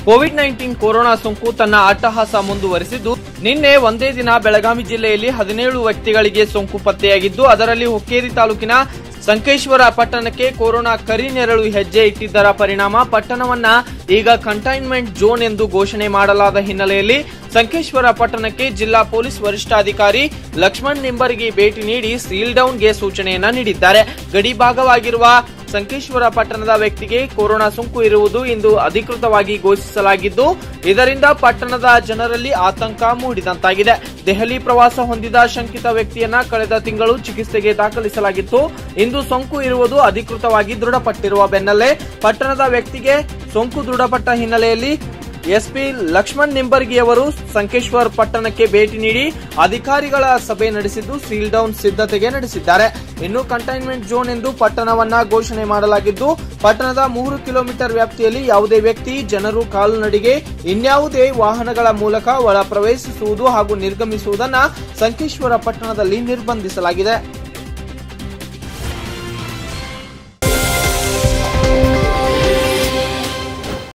Covid nineteen corona ಸೋಂಕು ತನ್ನ ಅಟ್ಟಹಾಸ ಮುಂದುವರೆಸಿದ್ದು ನಿನ್ನೆ ಒಂದೇ ದಿನ ಬೆಳಗಾವಿ ಜಿಲ್ಲೆಯಲ್ಲಿ ಹದಿನೇಳು ವ್ಯಕ್ತಿಗಳಿಗೆ ಸೋಂಕು ಪತ್ತೆಯಾಗಿದ್ದು ಅದರಲ್ಲಿ ಹುಕ್ಕೇರಿ ತಾಲೂಕಿನ ಸಂಕೇಶ್ವರ ಪಟ್ಟಣಕ್ಕೆ ಕೊರೋನಾ ಕರಿನೆರಳು ಹೆಜ್ಜೆ ಇಟ್ಟಿದ್ದರ ಪರಿಣಾಮ ಪಟ್ಟಣವನ್ನ ಈಗ ಕಂಟೈನ್ಮೆಂಟ್ ಝೋನ್ ಎಂದು ಘೋಷಣೆ ಮಾಡಲಾದ ಹಿನ್ನೆಲೆಯಲ್ಲಿ ಸಂಕೇಶ್ವರ ಪಟ್ಟಣಕ್ಕೆ ಜಿಲ್ಲಾ ಪೊಲೀಸ್ ವರಿಷ್ಠಾಧಿಕಾರಿ ಲಕ್ಷ್ಮಣ್ ನಿಂಬರ್ಗಿ ಭೇಟಿ ನೀಡಿ ಸೀಲ್ ಡೌನ್ಗೆ ಸೂಚನೆಯನ್ನ ನೀಡಿದ್ದಾರೆ ಗಡಿ ಭಾಗವಾಗಿರುವ ಸಂಕೇಶ್ವರ ಪಟ್ಟಣದ ವ್ಯಕ್ತಿಗೆ ಕೊರೋನಾ ಸೋಂಕು ಇರುವುದು ಇಂದು ಅಧಿಕೃತವಾಗಿ ಘೋಷಿಸಲಾಗಿದ್ದು ಇದರಿಂದ ಪಟ್ಟಣದ ಜನರಲ್ಲಿ ಆತಂಕ ಮೂಡಿದಂತಾಗಿದೆ ದೆಹಲಿ ಪ್ರವಾಸ ಹೊಂದಿದ ಶಂಕಿತ ವ್ಯಕ್ತಿಯನ್ನ ಕಳೆದ ತಿಂಗಳು ಚಿಕಿತ್ಸೆಗೆ ದಾಖಲಿಸಲಾಗಿತ್ತು ಇಂದು ಸೋಂಕು ಇರುವುದು ಅಧಿಕೃತವಾಗಿ ದೃಢಪಟ್ಟಿರುವ ಬೆನ್ನಲ್ಲೇ ಪಟ್ಟಣದ ವ್ಯಕ್ತಿಗೆ ಸೋಂಕು ದೃಢಪಟ್ಟ ಹಿನ್ನೆಲೆಯಲ್ಲಿ ಎಸ್ಪಿ ಲಕ್ಷ್ಮಣ್ ನಿಂಬರ್ಗಿಯವರು ಸಂಕೇಶ್ವರ್ ಪಟ್ಟಣಕ್ಕೆ ಭೇಟಿ ನೀಡಿ ಅಧಿಕಾರಿಗಳ ಸಭೆ ನಡೆಸಿದ್ದು ಸೀಲ್ ಡೌನ್ ಸಿದ್ಧತೆಗೆ ನಡೆಸಿದ್ದಾರೆ ಇನ್ನು ಕಂಟೈನ್ಮೆಂಟ್ ಝೋನ್ ಎಂದು ಪಟ್ಟಣವನ್ನ ಘೋಷಣೆ ಮಾಡಲಾಗಿದ್ದು ಪಟ್ಟಣದ ಮೂರು ಕಿಲೋಮೀಟರ್ ವ್ಯಾಪ್ತಿಯಲ್ಲಿ ಯಾವುದೇ ವ್ಯಕ್ತಿ ಜನರು ಕಾಲುನಡಿಗೆ ಇನ್ಯಾವುದೇ ವಾಹನಗಳ ಮೂಲಕ ಒಳ ಪ್ರವೇಶಿಸುವುದು ಹಾಗೂ ನಿರ್ಗಮಿಸುವುದನ್ನ ಸಂಕೇಶ್ವರ ಪಟ್ಟಣದಲ್ಲಿ ನಿರ್ಬಂಧಿಸಲಾಗಿದೆ